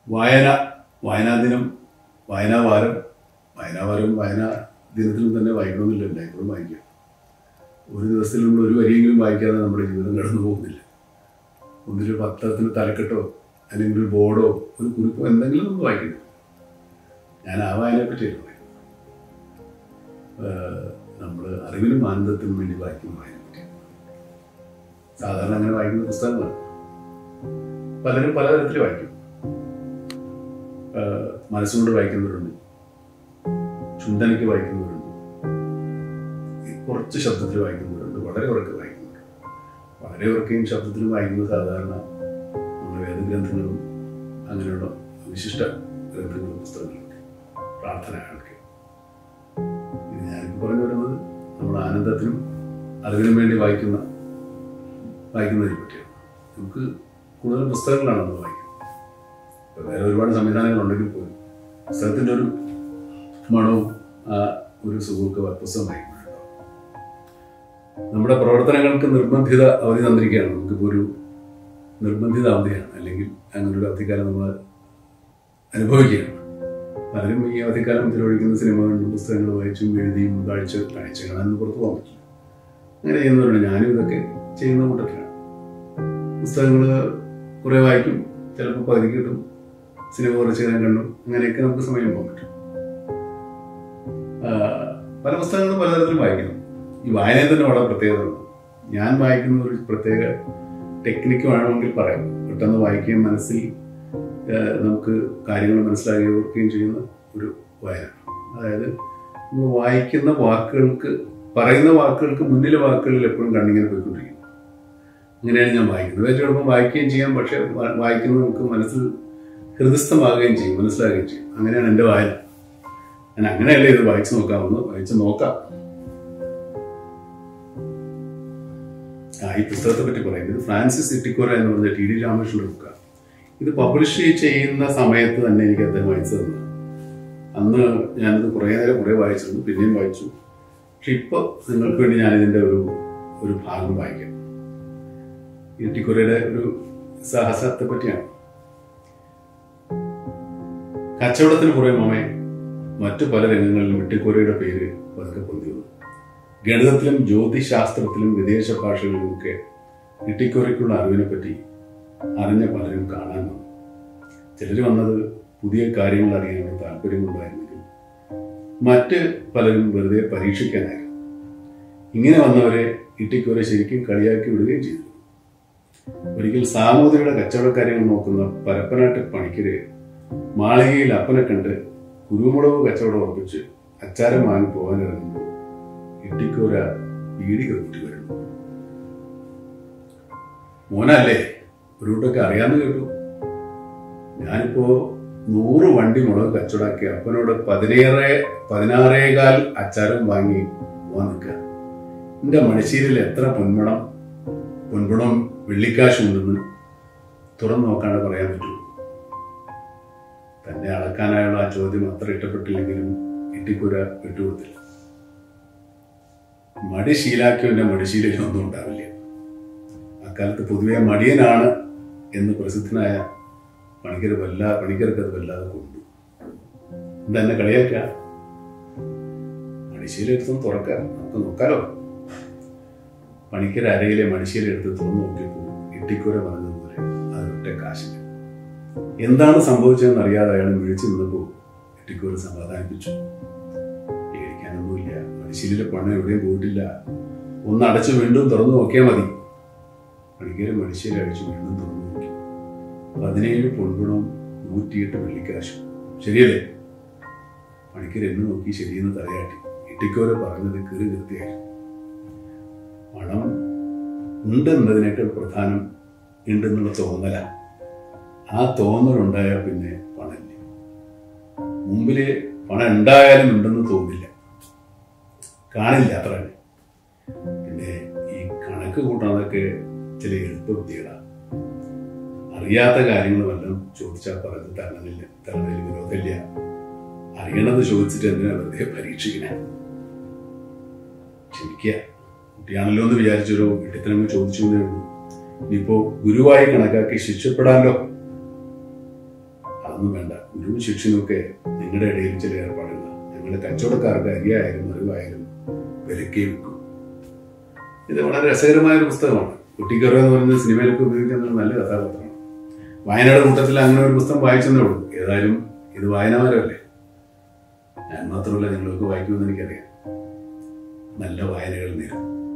വായന വായനാ ദിനം വായനാ വാരം വായനാ വാരവും വായനാ ദിനത്തിലും തന്നെ വായിക്കണമെന്നില്ല എല്ലായ്പ്പോഴും വായിക്കുക ഒരു ദിവസത്തിൽ നമ്മൾ ഒരു വരിയെങ്കിലും വായിക്കാതെ നമ്മുടെ ജീവിതം കടന്നു പോകുന്നില്ല ഒന്നിലൊരു പത്രത്തിന് തലക്കെട്ടോ അല്ലെങ്കിൽ ഒരു ബോർഡോ ഒരു കുറിപ്പോ എന്തെങ്കിലും നമ്മൾ വായിക്കണം ഞാൻ ആ വായനയെ പറ്റിയല്ല പറയുന്നത് നമ്മൾ അറിവിനും ആനന്ദത്തിനും വേണ്ടി വായിക്കുന്ന വായനയെ പറ്റി സാധാരണ അങ്ങനെ വായിക്കുന്ന പുസ്തകങ്ങളാണ് പലരും പലതരത്തിൽ വായിക്കും ആഹ് മനസ്സുകൊണ്ട് വായിക്കുന്നവരുണ്ട് ചുണ്ടനയ്ക്ക് വായിക്കുന്നവരുണ്ട് കുറച്ച് ശബ്ദത്തിൽ വായിക്കുന്നവരുണ്ട് വളരെ ഉറക്കെ വായിക്കുന്നവരുണ്ട് വളരെ ഉറക്കെയും ശബ്ദത്തിലും വായിക്കുന്നത് സാധാരണ നമ്മുടെ വേദഗ്രന്ഥങ്ങളും അങ്ങനെയുള്ള വിശിഷ്ട ഗ്രന്ഥങ്ങളും പുസ്തകങ്ങളൊക്കെ പ്രാർത്ഥനകളൊക്കെ ഇത് ഞാനിപ്പോൾ പറഞ്ഞു വരുന്നത് നമ്മൾ ആനന്ദത്തിനും അറിവിനും വേണ്ടി വായിക്കുന്ന വായിക്കുന്നതിനെ പറ്റിയാണ് നമുക്ക് കൂടുതൽ പുസ്തകങ്ങളാണ് നമ്മൾ വായിക്കുന്നത് ഇപ്പൊ വേറെ ഒരുപാട് സംവിധാനങ്ങളുണ്ടെങ്കിൽ പോലും പുസ്തകത്തിൻ്റെ ഒരു മണവും ആ ഒരു സുഖമൊക്കെ പുസ്തകം വായിക്കുമ്പോഴുണ്ടാവും നമ്മുടെ പ്രവർത്തനങ്ങൾക്ക് നിർബന്ധിത അവധി തന്നിരിക്കുകയാണ് നമുക്കിപ്പോൾ ഒരു നിർബന്ധിത അവധിയാണ് അല്ലെങ്കിൽ അങ്ങനെ ഒരു അവധിക്കാലം നമ്മൾ അനുഭവിക്കുകയാണ് പലരും ഈ അവധിക്കാലം ചിലവഴിക്കുന്ന സിനിമ കണ്ടും പുസ്തകങ്ങൾ വായിച്ചും എഴുതിയും കാഴ്ച കാഴ്ച കാണാനൊന്നും പുറത്തു പോകാൻ പറ്റില്ല അങ്ങനെ ചെയ്യുന്നവരുണ്ട് ഞാനും ഇതൊക്കെ ചെയ്യുന്ന കൂട്ടത്തിലാണ് പുസ്തകങ്ങൾ കുറേ വായിക്കും ചിലപ്പോൾ പകുതി കിട്ടും സിനിമ കുറച്ച് നേരം കണ്ടു അങ്ങനെയൊക്കെ നമുക്ക് സമയം പോകാൻ പറ്റും ആ, പല പുസ്തകങ്ങളും പലതരത്തിലും വായിക്കണം ഈ വായനയിൽ തന്നെ വളരെ പ്രത്യേകതയുണ്ട് ഞാൻ വായിക്കുന്ന ഒരു പ്രത്യേക ടെക്നിക്ക് വേണമെങ്കിൽ പറയാം പെട്ടെന്ന് വായിക്കുകയും മനസ്സിൽ ആ, നമുക്ക് കാര്യങ്ങൾ മനസ്സിലാക്കുകയും ഓർക്കുകയും ചെയ്യുന്ന ഒരു വായന അതായത് നമ്മൾ വായിക്കുന്ന വാക്കുകൾക്ക് പറയുന്ന വാക്കുകൾക്ക് മുന്നിലെ വാക്കുകളിൽ എപ്പോഴും കണ്ണിങ്ങനെ പോയിക്കൊണ്ടിരിക്കും അങ്ങനെയാണ് ഞാൻ വായിക്കുന്നത് വെച്ച് ചിലപ്പോൾ വായിക്കുകയും ചെയ്യാം പക്ഷെ വാ- വായിക്കുന്നത് നമുക്ക് മനസ്സിൽ ഹൃദയസ്ഥമാകുകയും ചെയ്യും മനസ്സിലാകുകയും ചെയ്യും അങ്ങനെയാണ് എൻ്റെ വായന ഞാൻ അങ്ങനെയല്ലേ ഇത് വായിച്ചു നോക്കാമെന്ന് വായിച്ചു നോക്കാം ആ ഈ പുസ്തകത്തെ പറ്റി പറയാം ഇത് ഫ്രാൻസിസ് ഇട്ടിക്കോര എന്ന് പറഞ്ഞ ടി ഡി രാമകൃഷ്ണന്റെ ബുക്കാണ് ഇത് പബ്ലിഷ് ചെയ്യുന്ന സമയത്ത് തന്നെ എനിക്ക് അദ്ദേഹം വായിച്ചു തന്നു അന്ന് ഞാനിത് കുറേ നേരം കുറേ വായിച്ചിരുന്നു പിന്നെയും വായിച്ചു പക്ഷെ ഇപ്പോൾ നിങ്ങൾക്ക് വേണ്ടി ഞാനിതിൻ്റെ ഒരു ഒരു ഭാഗം വായിക്കാം ഇട്ടിക്കുരയുടെ ഒരു സാഹസത്തെ പറ്റിയാണ് കച്ചവടത്തിന് പുറമെ മാമേ മറ്റു പല രംഗങ്ങളിലും ഇട്ടിക്കുരയുടെ പേര് പതുക്കെ പൊന്തി വന്നു ഗണിതത്തിലും ജ്യോതിശാസ്ത്രത്തിലും വിദേശ ഭാഷകളിലുമൊക്കെ ഇട്ടിക്കുരയ്ക്കുള്ള അറിവിനെ പറ്റി അറിഞ്ഞ പലരും കാണാൻ വന്നു ചിലർ വന്നത് പുതിയ കാര്യങ്ങൾ അറിയാനുള്ള താല്പര്യമുണ്ടായിരുന്നെങ്കിൽ മറ്റ് പലരും വെറുതെ പരീക്ഷിക്കാനായിരുന്നു ഇങ്ങനെ വന്നവരെ ഇട്ടിക്കുര ശരിക്കും കളിയാക്കി വിടുകയും ചെയ്തു ഒരിക്കൽ സാമൂതിരിയുടെ കച്ചവടക്കാര്യങ്ങൾ നോക്കുന്ന പരപ്പനാട്ട് പണിക്കര് മാളികയിൽ അപ്പനെ കണ്ട് കുരുമുളക് കച്ചവടം ഉറപ്പിച്ച് അച്ചാരം വാങ്ങി പോകാൻ ഇറങ്ങുമ്പോൾ ഇട്ടിക്കൂര പീടിക കൂട്ടി വരുന്നു മോനല്ലേ ഒരു കൂട്ടൊക്കെ അറിയാന്ന് കേട്ടു ഞാനിപ്പോ നൂറ് വണ്ടി മുളക് കച്ചവടാക്കി അപ്പനോട് പതിനേറെ പതിനാറേകാൽ അച്ചാരം വാങ്ങി പോവാൻ നിൽക്കുക എന്റെ മണിശ്ശേരിയിൽ എത്ര പൊന്മണം പൊൻപണം വെള്ളിക്കാശുണ്ടെന്ന് തുറന്നു നോക്കാണ്ട് പറയാൻ പറ്റൂ തന്നെ അളക്കാനായുള്ള ആ ചോദ്യം അത്ര ഇഷ്ടപ്പെട്ടില്ലെങ്കിലും ഇട്ടിക്കുര വിട്ടുകൊടുത്തില്ല മടി ശീലാക്കിയവന്റെ മടിശീലയിലൊന്നും ഉണ്ടാവില്ല അക്കാലത്ത് പൊതുവെ മടിയനാണ് എന്ന് പ്രസിദ്ധനായ പണിക്കർ വല്ലാ പണിക്കർക്ക് അത് വല്ലാതെ കൊണ്ടു എന്താ എന്നെ കളിയാക്ക മടിശീല എടുത്തൊന്ന് തുറക്കാം നമുക്ക് നോക്കാലോ പണിക്കർ അരയിലെ മടിശീല എടുത്ത് തുറന്നു നോക്കിയപ്പോൾ ഇട്ടിക്കുര പറഞ്ഞതുപോലെ അതൊറ്റ കാശില്ല എന്താണ് സംഭവിച്ചതെന്ന് അറിയാതെ അയാൾ വിളിച്ചു നിന്നപ്പോൾ ഇട്ടിക്കൂര സമാധാനിപ്പിച്ചു പേടിക്കാനൊന്നുമില്ല മടിശീലിലെ പണം എവിടെയും പോയിട്ടില്ല ഒന്ന് അടച്ച് വീണ്ടും തുറന്നു നോക്കിയാൽ മതി പണിക്കര് മടിശീല അടിച്ച് വീണ്ടും തുറന്നു നോക്കി പതിനേഴ് പൊൻപുണവും നൂറ്റിയെട്ട് വെള്ളിക്കാശും ശരിയല്ലേ പണിക്കർ എന്നെ നോക്കി ശരിയെന്ന് തലയാട്ടി ഇട്ടിക്കോരെ പറഞ്ഞത് കീറി കൃത്യമായിരുന്നു പണം ഉണ്ടെന്നതിനേക്കാൾ പ്രധാനം ഉണ്ടെന്നുള്ള തോന്നല ആ തോന്നലുണ്ടായാൽ പിന്നെ പണമില്ല മുമ്പില് പണം ഉണ്ടായാലും ഉണ്ടെന്ന് തോന്നില്ല കാണില്ല അത്ര തന്നെ. പിന്നെ ഈ കണക്ക് കൂട്ടാനൊക്കെ ചില എളുപ്പ വിദ്യകളാണ് അറിയാത്ത കാര്യങ്ങൾ വല്ലതും ചോദിച്ചാൽ പറഞ്ഞ് തരണമില്ല തരണതിൽ വിരോധമില്ല അറിയണത് ചോദിച്ചിട്ട് എന്തിനാ വെറുതെ പരീക്ഷിക്കണേ ക്ഷമിക്കുക കുട്ടിയാണല്ലോ എന്ന് വിചാരിച്ചൊരു ഇട്ടിത്തനങ്ങൾ ചോദിച്ചു എന്നേ ഉള്ളൂ ഇനിയിപ്പോ ഗുരുവായി കണക്കാക്കി ശിക്ഷപ്പെടാമല്ലോ അതൊന്നും വേണ്ട ഗുരുവും ശിക്ഷനും ഒക്കെ നിങ്ങളുടെ ഇടയിൽ ചില ഏർപ്പാടുകളാണ് ഞങ്ങളുടെ കച്ചവടക്കാർക്ക് അരിയായാലും അറിവായാലും വിലക്കേ വെക്കും ഇത് വളരെ രസകരമായ ഒരു പുസ്തകമാണ് കുട്ടിക്കറ എന്ന് പറയുന്നത് സിനിമയിലൊക്കെ ഉപയോഗിക്കുന്ന ഒരു നല്ല കഥാപാത്രമാണ് വായനയുടെ കൂട്ടത്തിൽ അങ്ങനെ ഒരു പുസ്തകം വായിച്ചെന്നേ ഉള്ളൂ ഏതായാലും ഇത് വായനമാരല്ലേ ഞാൻ മാത്രമല്ല നിങ്ങളൊക്കെ വായിക്കുമെന്ന് എനിക്കറിയാം നല്ല വായനകൾ നേരും